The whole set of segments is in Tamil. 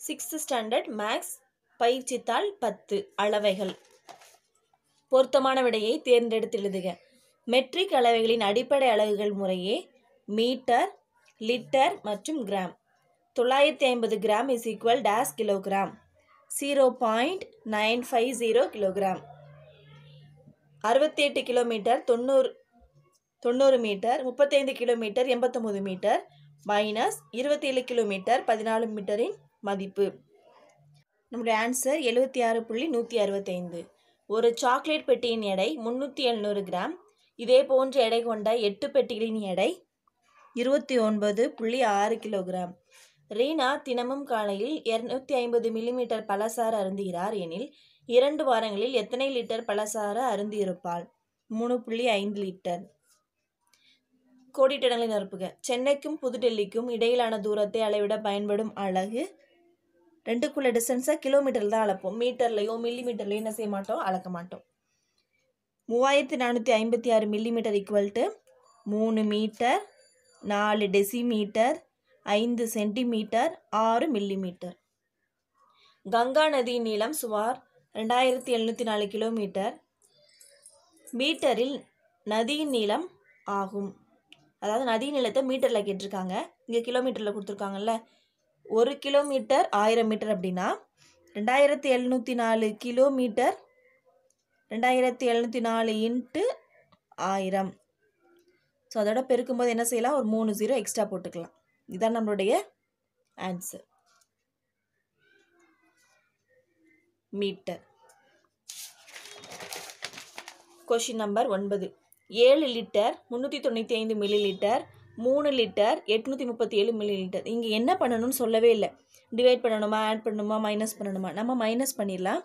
சிக்ஸ்த் ஸ்டாண்டர்ட் மேக்ஸ் பயிற்சித்தாள் பத்து அளவைகள் பொருத்தமான விடையை தேர்ந்தெடுத்து எழுதுக மெட்ரிக் அளவைகளின் அடிப்படை அலகுகள் முறையே மீட்டர் லிட்டர் மற்றும் கிராம் தொள்ளாயிரத்தி ஐம்பது gram is equal dash kilogram zero point nine five zero kilogram அறுபத்தி எட்டு கிலோமீட்டர் தொண்ணூறு தொண்ணூறு மீட்டர் முப்பத்தைந்து கிலோமீட்டர் எண்பத்தொம்போது மீட்டர் மைனஸ் இருபத்தேழு கிலோமீட்டர் பதினாலு மீட்டரின் மதிப்பு நம்முடைய ஆன்சர் எழுபத்தி ஆறு புள்ளி நூற்றி அறுபத்தைந்து ஒரு சாக்லேட் பெட்டியின் எடை முந்நூற்றி எழுநூறு கிராம் இதே போன்ற எடை கொண்ட எட்டு பெட்டிகளின் எடை இருபத்தி ஒன்பது புள்ளி ஆறு கிலோகிராம் ரீனா தினமும் காலையில் இரநூத்தி ஐம்பது மில்லிமீட்டர் பழசாறு அருந்துகிறார் எனில் இரண்டு வாரங்களில் எத்தனை லிட்டர் பழசாறு அருந்தியிருப்பாள் மூணு புள்ளி ஐந்து லிட்டர் கோடிட்டடங்களை நிரப்புக சென்னைக்கும் புதுடெல்லிக்கும் இடையிலான தூரத்தை அளவிட பயன்படும் அலகு ரெண்டுக்குள்ள டிஸ்டன்ஸை கிலோமீட்டரில் தான் அளப்போம் மீட்டர்லையோ மில்லி மீட்டர்லையோ என்ன செய்ய மாட்டோம் அளக்க மாட்டோம் மூவாயிரத்தி நானூற்றி ஐம்பத்தி ஆறு மில்லி மீட்டர் ஈக்குவல் டு மூணு மீட்டர் நாலு டெசிமீட்டர் ஐந்து சென்டிமீட்டர் ஆறு மில்லி மீட்டர் கங்கா நதியின் நீளம் சுமார் ரெண்டாயிரத்தி எழுநூற்றி நாலு கிலோமீட்டர் மீட்டரில் நதியின் நீளம் ஆகும் அதாவது நதி நீளத்தை மீட்டரில் கேட்டிருக்காங்க இங்கே கிலோமீட்டரில் கொடுத்துருக்காங்கல்ல ஒரு கிலோமீட்டர் ஆயிரம் மீட்டர் அப்படின்னா ரெண்டாயிரத்தி எழுநூற்றி நாலு கிலோமீட்டர் ரெண்டாயிரத்தி எழுநூற்றி நாலு இன்ட்டு ஆயிரம் ஸோ அதோட பெருக்கும்போது என்ன செய்யலாம் ஒரு மூணு ஜீரோ எக்ஸ்ட்ரா போட்டுக்கலாம் இதுதான் நம்மளுடைய ஆன்சர் மீட்டர் கொஷின் நம்பர் ஒன்பது ஏழு லிட்டர் முந்நூற்றி தொண்ணூற்றி ஐந்து மில்லி லிட்டர் மூணு லிட்டர் எட்நூற்றி முப்பத்தி ஏழு மில்லி லிட்டர் இங்கே என்ன பண்ணணும்னு சொல்லவே இல்லை டிவைட் பண்ணணுமா ஆட் பண்ணணுமா மைனஸ் பண்ணணுமா நம்ம மைனஸ் பண்ணிடலாம்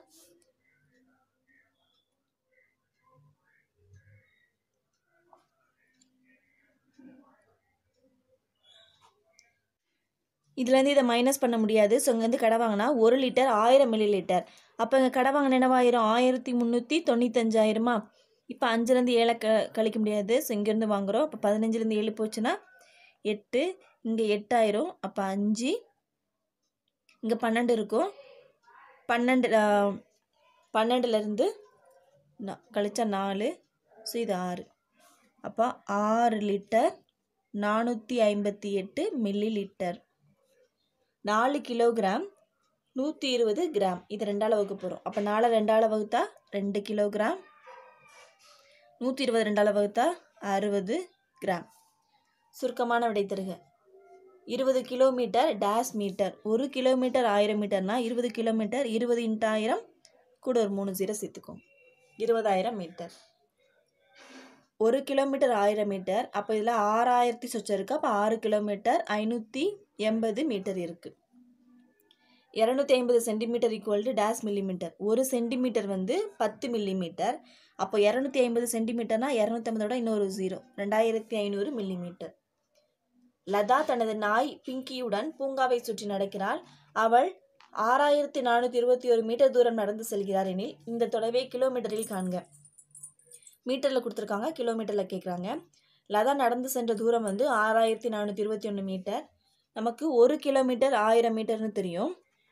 இதுலேருந்து இதை மைனஸ் பண்ண முடியாது ஸோ இங்கேருந்து கடை வாங்கினா ஒரு லிட்டர் ஆயிரம் மில்லி லிட்டர் அப்போ இங்கே கடை வாங்கின என்னவாயிரம் ஆயிரத்தி முந்நூற்றி தொண்ணூத்தஞ்சாயிரமா இப்போ அஞ்சுலேருந்து ஏழை க கழிக்க முடியாது ஸோ இங்கேருந்து வாங்குகிறோம் அப்போ பதினஞ்சுலேருந்து ஏழு போச்சுன்னா எட்டு இங்கே எட்டாயிரம் அப்போ அஞ்சு இங்கே பன்னெண்டு இருக்கும் பன்னெண்டு பன்னெண்டுலேருந்து நா கழிச்சா நாலு ஸோ இது ஆறு அப்போ ஆறு லிட்டர் நானூற்றி ஐம்பத்தி எட்டு மில்லி லிட்டர் நாலு கிலோகிராம் நூற்றி இருபது கிராம் இது ரெண்டால் வகுக்க போகிறோம் அப்போ நாலு ரெண்டால் வகுத்தா ரெண்டு கிலோகிராம் நூற்றி இருபது ரெண்டால் வகுத்தா அறுபது கிராம் சுருக்கமான விடை தருக இருபது கிலோமீட்டர் டேஸ் மீட்டர் ஒரு கிலோமீட்டர் ஆயிரம் மீட்டர்னா இருபது கிலோமீட்டர் இருபது இன்ட்டு ஆயிரம் கூட ஒரு மூணு ஜீரோ சேர்த்துக்கும் இருபதாயிரம் மீட்டர் ஒரு கிலோமீட்டர் ஆயிரம் மீட்டர் அப்போ இதில் ஆறாயிரத்தி சொச்சம் இருக்குது அப்போ ஆறு கிலோமீட்டர் ஐநூற்றி எண்பது மீட்டர் இருக்குது இரநூத்தி ஐம்பது centimetre equal to dash millimetre ஒரு சென்டிமீட்டர் வந்து பத்து மில்லிமீட்டர் அப்போ இரநூத்தி ஐம்பது சென்டிமீட்டர்னா இரநூத்தி ஐம்பதோட இன்னொரு ஜீரோ ரெண்டாயிரத்தி ஐநூறு மில்லிமீட்டர் லதா தனது நாய் பிங்கியுடன் பூங்காவை சுற்றி நடக்கிறாள் அவள் ஆறாயிரத்தி நானூற்றி இருபத்தி ஒரு மீட்டர் தூரம் நடந்து செல்கிறார் எனில் இந்த தொலைவை கிலோமீட்டரில் காண்க மீட்டரில் கொடுத்துருக்காங்க கிலோமீட்டரில் கேட்குறாங்க லதா நடந்து சென்ற தூரம் வந்து ஆறாயிரத்தி நானூற்றி இருபத்தி ஒன்று மீட்டர் நமக்கு ஒரு கிலோமீட்டர் ஆயிரம் மீட்டர்னு தெரியும்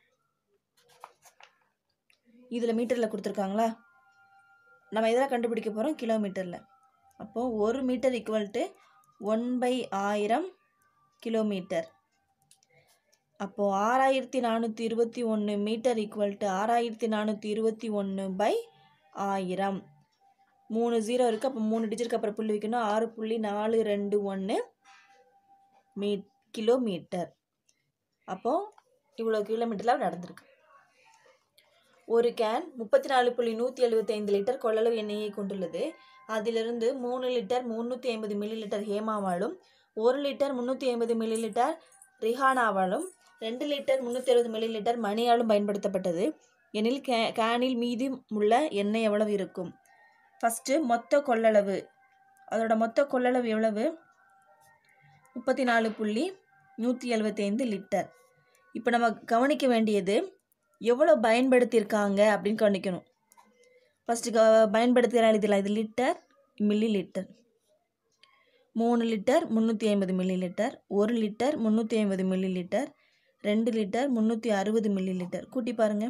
இதில் மீட்டரில் கொடுத்துருக்காங்களா நம்ம இதில் கண்டுபிடிக்க போகிறோம் கிலோமீட்டரில் அப்போது ஒரு metre equal to one by ஆயிரம் கிலோமீட்டர் அப்போது ஆறாயிரத்தி நானூற்றி இருபத்தி ஒன்று மீட்டர் ஈக்குவல் டு ஆறாயிரத்தி நானூற்றி இருபத்தி ஒன்று பை ஆயிரம் மூணு ஜீரோ இருக்குது அப்போ மூணு டிஜிட்க்கு அப்புறம் புள்ளி வைக்கணும் ஆறு புள்ளி நாலு ரெண்டு ஒன்று மீ கிலோமீட்டர் அப்போது இவ்வளோ கிலோமீட்டரில் நடந்திருக்கு ஒரு கேன் முப்பத்தி நாலு புள்ளி நூற்றி எழுபத்தைந்து லிட்டர் கொள்ளளவு எண்ணெயை கொண்டுள்ளது அதிலிருந்து மூணு லிட்டர் முந்நூற்றி ஐம்பது மில்லி லிட்டர் ஹேமாவாலும் ஒரு லிட்டர் முந்நூற்றி ஐம்பது மில்லி லிட்டர் ரிஹானாவாலும் ரெண்டு லிட்டர் முந்நூற்றி அறுபது மில்லி லிட்டர் மணியாலும் பயன்படுத்தப்பட்டது எனில் கே கேனில் மீதி உள்ள எண்ணெய் எவ்வளவு இருக்கும் ஃபஸ்ட்டு மொத்த கொள்ளளவு அதோட மொத்த கொள்ளளவு எவ்வளவு முப்பத்தி நாலு புள்ளி நூற்றி எழுபத்தைந்து லிட்டர் இப்போ நம்ம கவனிக்க வேண்டியது எவ்வளோ பயன்படுத்தியிருக்காங்க அப்படின்னு கவனிக்கணும் ஃபஸ்ட்டு க பயன்படுத்துகிற எழுதிடலாம் இது லிட்டர் மில்லி லிட்டர் மூணு லிட்டர் முந்நூற்றி ஐம்பது மில்லி லிட்டர் ஒரு லிட்டர் முந்நூற்றி ஐம்பது மில்லி லிட்டர் ரெண்டு லிட்டர் முந்நூற்றி அறுபது மில்லி லிட்டர் கூட்டி பாருங்கள்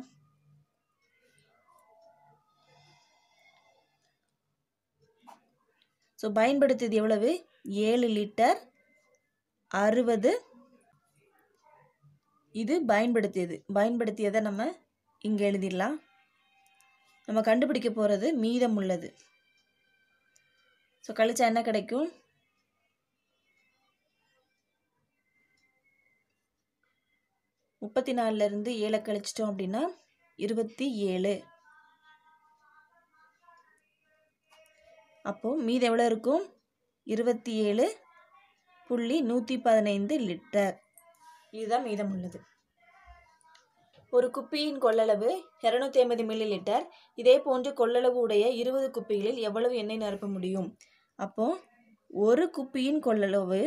ஸோ பயன்படுத்தியது எவ்வளவு ஏழு லிட்டர் அறுபது இது பயன்படுத்தியது பயன்படுத்தியதை நம்ம இங்கே எழுதிடலாம் நம்ம கண்டுபிடிக்க போகிறது மீதம் உள்ளது ஸோ கழிச்சா என்ன கிடைக்கும் முப்பத்தி நாலுலேருந்து ஏழை கழிச்சிட்டோம் அப்படின்னா இருபத்தி ஏழு அப்போது மீதம் எவ்வளோ இருக்கும் இருபத்தி ஏழு புள்ளி நூற்றி பதினைந்து லிட்டர் இதுதான் மீதம் உள்ளது ஒரு குப்பியின் கொள்ளளவு இரநூத்தி ஐம்பது மில்லி லிட்டர் இதே போன்று கொள்ளளவு உடைய இருபது குப்பிகளில் எவ்வளவு எண்ணெய் நிரப்ப முடியும் அப்போ ஒரு குப்பியின் கொள்ளளவு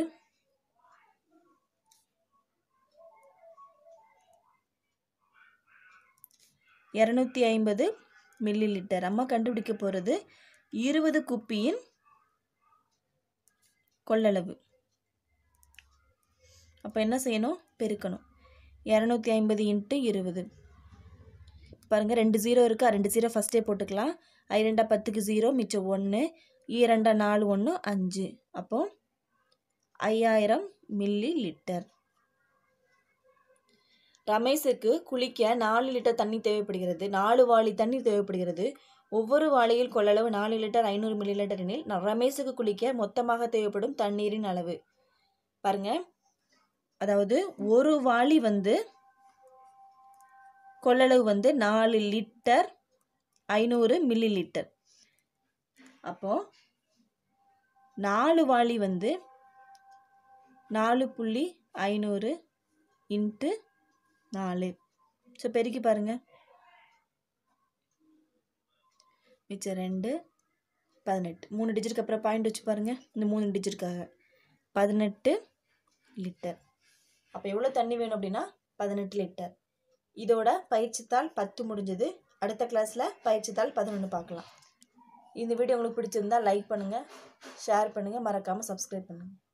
இரநூத்தி ஐம்பது மில்லி லிட்டர் அம்மா கண்டுபிடிக்க போகிறது இருபது குப்பியின் கொள்ளளவு அப்போ என்ன செய்யணும் பெருக்கணும் இரநூத்தி ஐம்பது இன்ட்டு இருபது பாருங்கள் ரெண்டு ஜீரோ இருக்கா ரெண்டு ஜீரோ ஃபஸ்ட்டே போட்டுக்கலாம் ஐ ரெண்டா பத்துக்கு ஜீரோ மிச்சம் ஒன்று இரண்டா நாலு ஒன்று அஞ்சு அப்போ ஐயாயிரம் மில்லி லிட்டர் ரமேஷுக்கு குளிக்க நாலு லிட்டர் தண்ணி தேவைப்படுகிறது நாலு வாளி தண்ணீர் தேவைப்படுகிறது ஒவ்வொரு வாளியில் கொள்ளளவு நாலு லிட்டர் ஐநூறு மில்லி லிட்டர் எனில் ந- ரமேஷுக்கு குளிக்க மொத்தமாக தேவைப்படும் தண்ணீரின் அளவு பாருங்க அதாவது ஒரு வாளி வந்து கொள்ளளவு வந்து நாலு லிட்டர் ஐநூறு மில்லி லிட்டர் அப்போ நாலு வாளி வந்து நாலு புள்ளி ஐநூறு இன்ட்டு நாலு ஸோ பெருக்கி பாருங்க மிச்சம் ரெண்டு பதினெட்டு மூணு டிஜிட்டுக்கு அப்புறம் பாயிண்ட் வச்சு பாருங்க இந்த மூணு டிஜிட்டுக்காக பதினெட்டு லிட்டர் அப்போ எவ்வளோ தண்ணி வேணும் அப்படின்னா பதினெட்டு லிட்டர் இதோட பயிற்சித்தாள் பத்து முடிஞ்சது அடுத்த கிளாஸில் பயிற்சித்தாள் பதினொன்று பார்க்கலாம் இந்த வீடியோ உங்களுக்கு பிடிச்சிருந்தா லைக் பண்ணுங்கள் ஷேர் பண்ணுங்கள் மறக்காமல் சப்ஸ்கிரைப் பண்ணுங்கள்